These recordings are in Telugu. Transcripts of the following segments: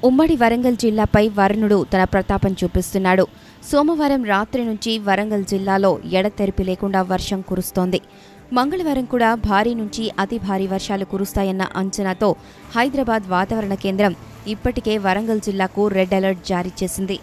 ఉమ్మడి వరంగల్ జిల్లాపై వరుణుడు తన ప్రతాపం చూపిస్తున్నాడు సోమవారం రాత్రి నుంచి వరంగల్ జిల్లాలో ఎడతెరిపి లేకుండా వర్షం కురుస్తోంది మంగళవారం కూడా భారీ నుంచి అతి భారీ వర్షాలు కురుస్తాయన్న అంచనాతో హైదరాబాద్ వాతావరణ కేంద్రం ఇప్పటికే వరంగల్ జిల్లాకు రెడ్ అలర్ట్ జారీ చేసింది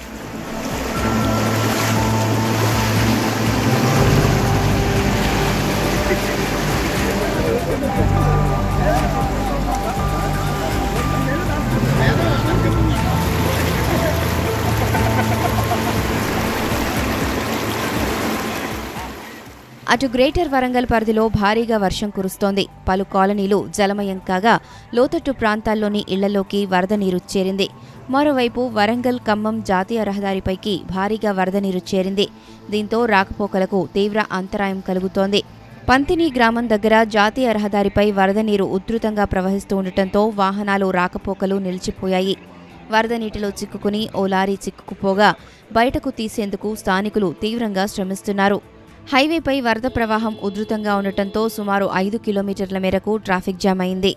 అటు గ్రేటర్ వరంగల్ పరిధిలో భారీగా వర్షం కురుస్తోంది పలు కాలనీలు జలమయం కాగా లోతట్టు ప్రాంతాల్లోని ఇళ్లలోకి వరద నీరు చేరింది మరోవైపు వరంగల్ ఖమ్మం జాతీయ రహదారిపైకి భారీగా వరద నీరు చేరింది దీంతో రాకపోకలకు తీవ్ర అంతరాయం కలుగుతోంది పంతిని గ్రామం దగ్గర జాతీయ రహదారిపై వరద నీరు ఉధృతంగా ప్రవహిస్తూ ఉండటంతో వాహనాలు రాకపోకలు నిలిచిపోయాయి వరద నీటిలో చిక్కుకుని ఓ లారీ చిక్కుకుపోగా బయటకు తీసేందుకు స్థానికులు తీవ్రంగా శ్రమిస్తున్నారు హైవేపై వరద ప్రవాహం ఉధృతంగా ఉండటంతో సుమారు ఐదు కిలోమీటర్ల మేరకు ట్రాఫిక్ జామ్ అయింది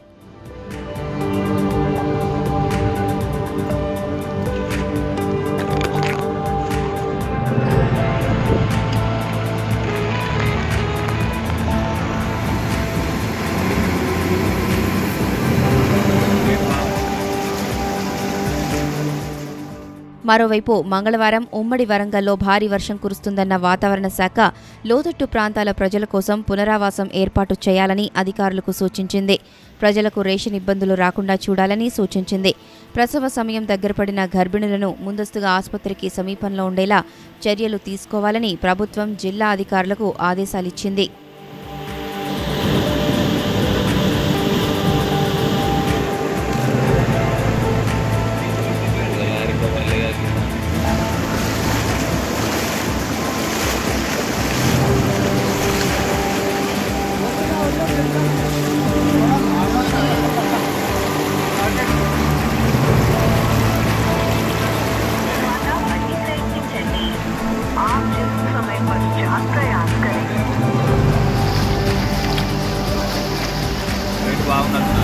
మరోవైపు మంగళవారం ఉమ్మడి వరంగల్లో భారీ వర్షం కురుస్తుందన్న వాతావరణ శాఖ లోతట్టు ప్రాంతాల ప్రజల కోసం పునరావాసం ఏర్పాటు చేయాలని అధికారులకు సూచించింది ప్రజలకు రేషన్ ఇబ్బందులు రాకుండా చూడాలని సూచించింది ప్రసవ సమయం దగ్గరపడిన గర్భిణులను ముందస్తుగా ఆసుపత్రికి సమీపంలో ఉండేలా చర్యలు తీసుకోవాలని ప్రభుత్వం జిల్లా అధికారులకు ఆదేశాలిచ్చింది प्रयत्निंచండి आप जिस समय पश्चात प्रयास करें రేటు బాగున్నది